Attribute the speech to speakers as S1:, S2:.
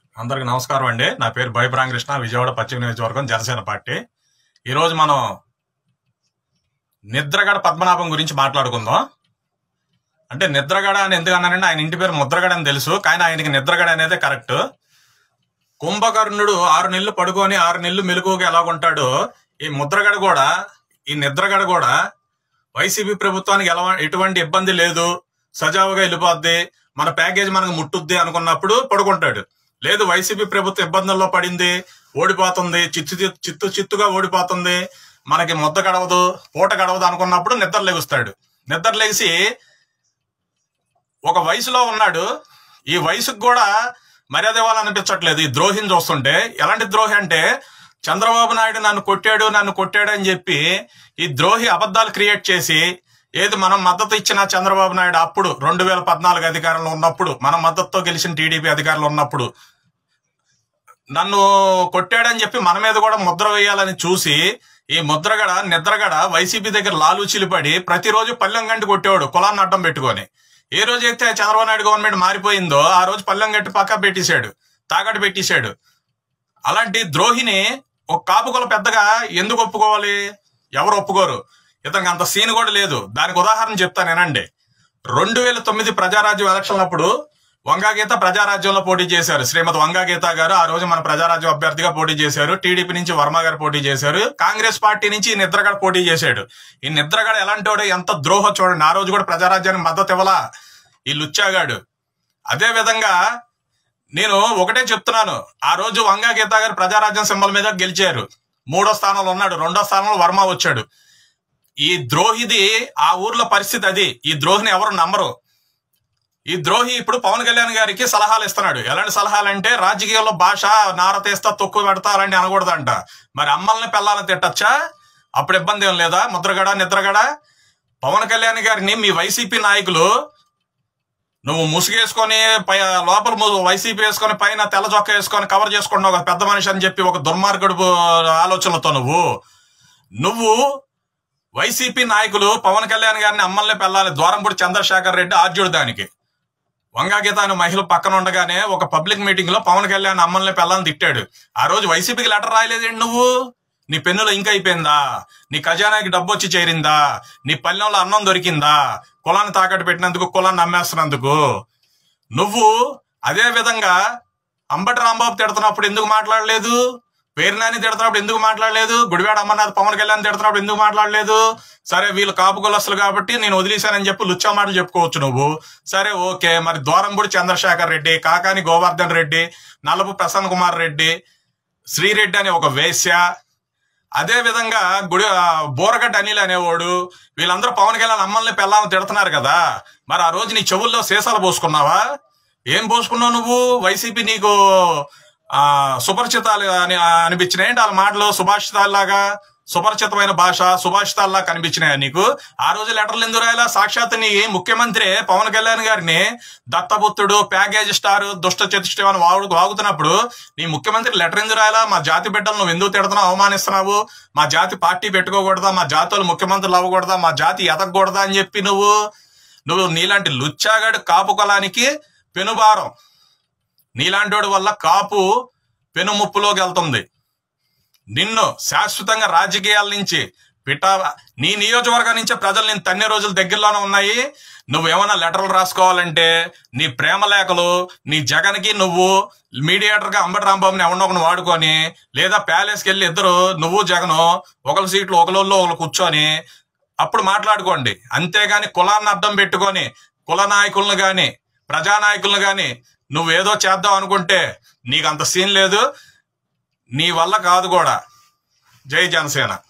S1: అందరికి నమస్కారం అండి నా పేరు భయప్రాంకృష్ణ విజయవాడ పశ్చిమ నియోజకవర్గం జనసేన పార్టీ ఈరోజు మనం నిద్రగడ పద్మనాభం గురించి మాట్లాడుకుందాం అంటే నిద్రగడ అని ఎందుకు అన్నానంటే ఆయన ఇంటి పేరు ముద్రగడ అని తెలుసు కానీ ఆయనకి నిద్రగడ అనేదే కరెక్ట్ కుంభకర్ణుడు ఆరు నెలలు పడుకొని ఆరు నెలలు మెలుగుగా ఎలాగుంటాడో ఈ ముద్రగడ కూడా ఈ నిద్రగడ కూడా వైసీపీ ప్రభుత్వానికి ఎలా ఎటువంటి ఇబ్బంది లేదు సజావుగా వెళ్ళిపోద్ది మన ప్యాకేజ్ మనకు ముట్టుద్ది అనుకున్నప్పుడు పడుకుంటాడు లేదు వైసీపీ ప్రభుత్వం ఇబ్బందుల్లో పడింది ఓడిపోతుంది చిత్తు చిత్తు- చిత్తు చిత్తుగా ఓడిపోతుంది మనకి ముద్ద గడవదు పూట గడవదు అనుకున్నప్పుడు నిద్ర లెగుస్తాడు నిద్ర లెగిసి ఒక వయసులో ఉన్నాడు ఈ వయసుకు కూడా మర్యాద ఇవ్వాలనిపించట్లేదు ఈ ద్రోహిని చూస్తుంటే ఎలాంటి ద్రోహి అంటే చంద్రబాబు నాయుడు నన్ను కొట్టాడు నన్ను కొట్టాడు అని చెప్పి ఈ ద్రోహి అబద్ధాలు క్రియేట్ చేసి ఏది మనం మద్దతు ఇచ్చిన చంద్రబాబు నాయుడు అప్పుడు రెండు వేల పద్నాలుగు అధికారంలో ఉన్నప్పుడు మనం మద్దతుతో గెలిచిన టీడీపీ అధికారంలో ఉన్నప్పుడు నన్ను కొట్టాడని చెప్పి మన మీద కూడా ముద్ర వేయాలని చూసి ఈ ముద్రగడ నిద్రగడ వైసీపీ దగ్గర లాలూచీలు పడి ప్రతిరోజు పల్లెం గంటి కొట్టేవాడు కులాన్ని అడ్డం పెట్టుకొని ఏ రోజైతే చంద్రబాబు నాయుడు గవర్నమెంట్ మారిపోయిందో ఆ రోజు పల్లెం గట్టి పక్క పెట్టేశాడు తాకట్టు పెట్టేశాడు అలాంటి ద్రోహిని ఒక కాపు కుల పెద్దగా ఎందుకు ఒప్పుకోవాలి ఎవరు ఒప్పుకోరు ఇతనికి అంత సీన్ కూడా లేదు దానికి ఉదాహరణ చెప్తాను ఏనండి రెండు వేల తొమ్మిది ప్రజారాజ్యం ఎలక్షన్లప్పుడు వంగాగీత ప్రజారాజ్యంలో పోటీ చేశారు శ్రీమతి వంగాగీత గారు ఆ రోజు మన ప్రజారాజ్యం అభ్యర్థిగా పోటీ చేశారు టీడీపీ నుంచి వర్మ గారు పోటీ చేశారు కాంగ్రెస్ పార్టీ నుంచి ఈ నిద్రగడ పోటీ చేశాడు ఈ నిద్రగడ ఎలాంటి ఎంత ద్రోహ చూడండి ఆ రోజు కూడా ప్రజారాజ్యానికి మద్దతు ఇవ్వలా ఈ లుచ్చాగాడు అదే విధంగా నేను ఒకటే చెప్తున్నాను ఆ రోజు వంగా గీత గారు ప్రజారాజ్యం సింబల్ మీద గెలిచారు మూడో స్థానంలో ఉన్నాడు రెండో స్థానంలో వర్మ వచ్చాడు ఈ ద్రోహిది ఆ ఊర్లో పరిస్థితి అది ఈ ద్రోహిని ఎవరు నమ్మరు ఈ ద్రోహి ఇప్పుడు పవన్ కళ్యాణ్ గారికి సలహాలు ఇస్తున్నాడు ఎలాంటి సలహాలు అంటే రాజకీయాల్లో భాష నార తీస్తా తొక్కు పెడతా అలాంటి అనకూడదంట మరి అమ్మల్ని పిల్లల్ని తిట్టచ్చా అప్పుడు ఇబ్బంది ఏం లేదా ముద్రగడ నిద్రగడ పవన్ కళ్యాణ్ గారిని మీ వైసీపీ నాయకులు నువ్వు ముసుగేసుకొని పై లోపల ము- వైసీపీ వేసుకొని పైన తెల్ల చొక్క వేసుకొని కవర్ చేసుకుంటున్నావు ఒక పెద్ద మనిషి అని చెప్పి ఒక దుర్మార్గుడు ఆలోచనలతో నువ్వు నువ్వు వైసీపీ నాయకులు పవన్ కళ్యాణ్ గారిని అమ్మల్ని పెళ్ళాలి ద్వారంపూడి చంద్రశేఖర్ రెడ్డి ఆద్యుడు దానికి వంగాగీత అనే మహిళ పక్కన ఉండగానే ఒక పబ్లిక్ మీటింగ్ లో పవన్ కళ్యాణ్ అమ్మల్ని పెళ్ళాలని తిట్టాడు ఆ రోజు వైసీపీకి లెటర్ రాయలేదేంటి నువ్వు నీ పెన్నులో ఇంకా అయిపోయిందా నీ ఖజానాకి డబ్బు వచ్చి చేరిందా నీ పల్లెంలో అన్నం దొరికిందా కులాన్ని తాకట్టు పెట్టినందుకు కులాన్ని అమ్మేస్తున్నందుకు నువ్వు అదే విధంగా అంబటి రాంబాబు తిడుతున్నప్పుడు ఎందుకు మాట్లాడలేదు పేరునాని తిడుతున్నప్పుడు ఎందుకు మాట్లాడలేదు గుడివాడ అమర్నాథ్ పవన్ కళ్యాణ్ తిడుతున్నప్పుడు ఎందుకు మాట్లాడలేదు సరే వీళ్ళు కాపు కులస్తులు కాబట్టి నేను వదిలేశానని చెప్పి లుచ్చా మాటలు చెప్పుకోవచ్చు నువ్వు సరే ఓకే మరి దూరంపూడి చంద్రశేఖర్ రెడ్డి కాకాని గోవర్ధన్ రెడ్డి నల్లపు ప్రసన్న కుమార్ రెడ్డి శ్రీరెడ్డి అనే ఒక వేశ్య అదే విధంగా గుడి ఆ, బోరగడ్డ అనిల్ అనేవాడు వీళ్ళందరూ పవన్ కళ్యాణ్ అమ్మల్ని పెళ్ళాలని తిడుతున్నారు కదా మరి ఆ రోజు నీ చెవుల్లో సీసాలు పోసుకున్నావా ఏం పోసుకున్నావు నువ్వు వైసీపీ నీకు ఆ సుపరిచితాలు అని అనిపించినాయి వాళ్ళ మాటలు సుభాషితాల్లాగా సుపరిచితమైన భాష సుభాషితాల్లా కనిపించినాయా నీకు ఆ రోజు లెటర్లు ఎందుకు రాయాలా సాక్షాత్ నీ ముఖ్యమంత్రి పవన్ కళ్యాణ్ గారిని దత్తపుత్రుడు ప్యాకేజ్ స్టార్ దుష్ట చతుష్టం అని వాగు వాగుతున్నప్పుడు నీ ముఖ్యమంత్రి లెటర్ ఎందుకు రాయాలా మా జాతి బిడ్డలు నువ్వు ఎందుకు తిడుతున్నావు అవమానిస్తున్నావు మా జాతి పార్టీ పెట్టుకోకూడదా మా జాతులు ముఖ్యమంత్రులు అవ్వకూడదా మా జాతి ఎదగకూడదా అని చెప్పి నువ్వు నువ్వు నీలాంటి లుచ్చాగాడు కాపు కులానికి పెనుభారం నీలాంటోడి వల్ల కాపు పెనుముప్పులోకి వెళ్తుంది నిన్ను శాశ్వతంగా రాజకీయాల నుంచి పిట నీ నియోజకవర్గం నుంచే ప్రజలు నేను తన్నే రోజులు దగ్గరలోనే ఉన్నాయి నువ్వు ఏమైనా లెటర్లు రాసుకోవాలంటే నీ ప్రేమ లేఖలు నీ జగన్కి నువ్వు మీడియేటర్ గా అంబటి రాంబాబుని ఎవరినొకరిని వాడుకొని లేదా ప్యాలెస్కి వెళ్ళి ఇద్దరు నువ్వు జగను ఒకరి సీట్లు ఒకళ్ళు ఒకరు కూర్చొని అప్పుడు మాట్లాడుకోండి అంతేగాని కులాన్ని అడ్డం పెట్టుకొని కుల నాయకులను గాని ప్రజానాయకులను గాని నువ్వేదో చేద్దాం అనుకుంటే నీకు అంత సీన్ లేదు నీ వల్ల కాదు కూడా జై జనసేన